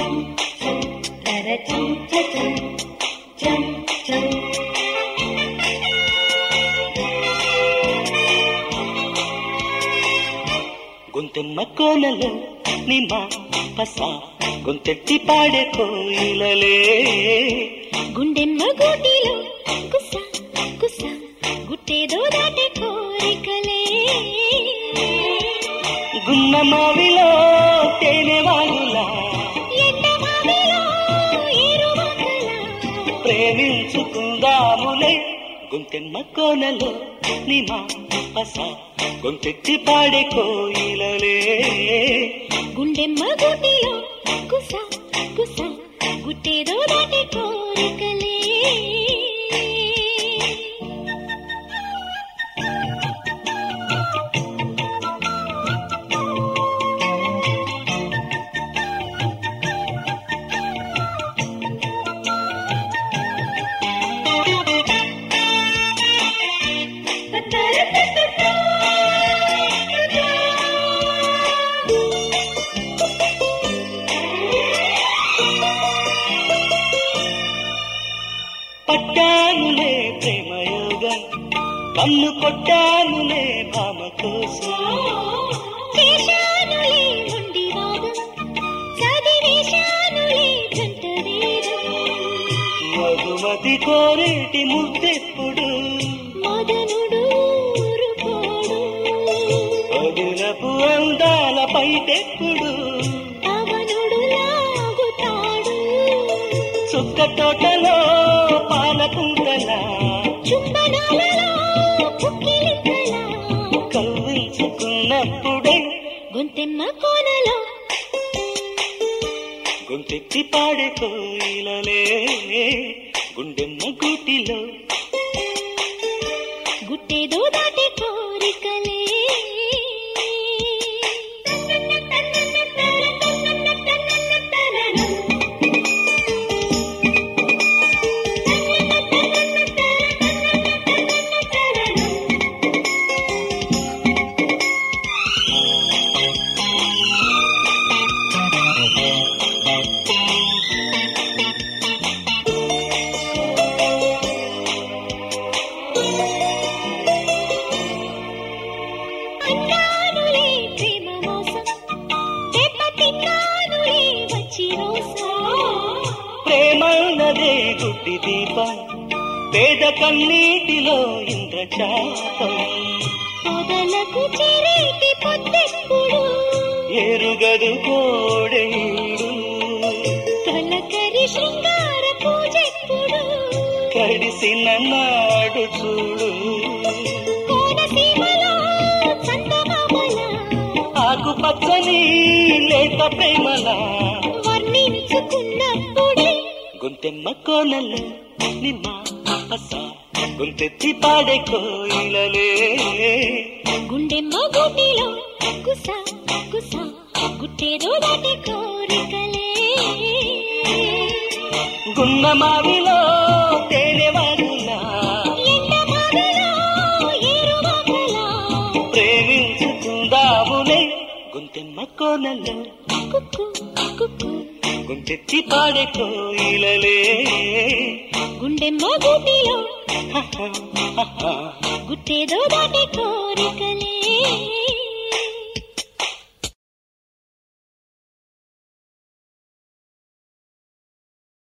గొంతెమ్మ కోనలో నిమ్మ పస గొంతెత్తి పాడే కోయిలలే గుండెమ్మ గూటిలో కుస కుస గుట్టేదో దాటే కోరికలే గున్న మావిలో తేనె వాగులా ఎండమావిలో ఏరువాకలా ప్రేమించుకుందాములే గొంతెమ్మ కోనలో నిమ్మ పస గొంతెత్తి పాడే కోయిలలే గుండెమ్మ గూటిలో కుస కుస గుట్టేదో దాటే కోరికలే పట్టానులే ప్రేమయోగం కన్ను కొట్టానులే భామ కోసం చేశానులే ఉండి వాదం చదివేశానులే జంట వేదం మధుమతి కోరేటి ముద్దెప్పుడు మదనుడు ఊరుకోడు అదులపు అందాల పైటెప్పుడు అవనుడు లాగుతాడు చుక్క తోటలో పాలకుంటలా చుంబనాలలో పుక్కిలింతలా కవ్వించుకున్నప్పుడే గొంతెమ్మ కోనలో గొంతెత్తి పాడే కోయిలలే గుండెమ్మ గూటిలో గుట్టేదో దాటే కోరికలే అన్నానులే ప్రేమ మోసం దెబ్బ తిన్నానులే వచ్చి రోసా ప్రేమన్నదే గుడ్డి దీపం పేద కన్నీటిలో ఇంద్రచాపం పొదలకు చేరేటి పొద్దెప్పుడు ఎరుగదు కోడేడు తొలకరి శృంగార పూజెప్పుడు కడిసిన నాడు చూడు కోనసీమలో చందమామల ఆకుపచ్చని లేత ప్రేమలా వర్ణించుకున్నప్పుడే గొంతెమ్మ కోనలు నిమ్మ పస గొంతెత్తి పాడే కోయిలలే గుండెమ్మ గుండెలో కుస కుస గుట్టేదో దాటి కోరికలే గున్న మావిలో తేనె వాగులా ఎండమావిలో ఏరువాకలా ప్రేమించుకుందాములే గొంతెమ్మ కోనలు కుక్కు కుక్కు గొంతెత్తి పాడే కోయిలలే గుండెమ్మ గుండెలో హహ, హహ. గుట్టేదో దాటి కోరికలే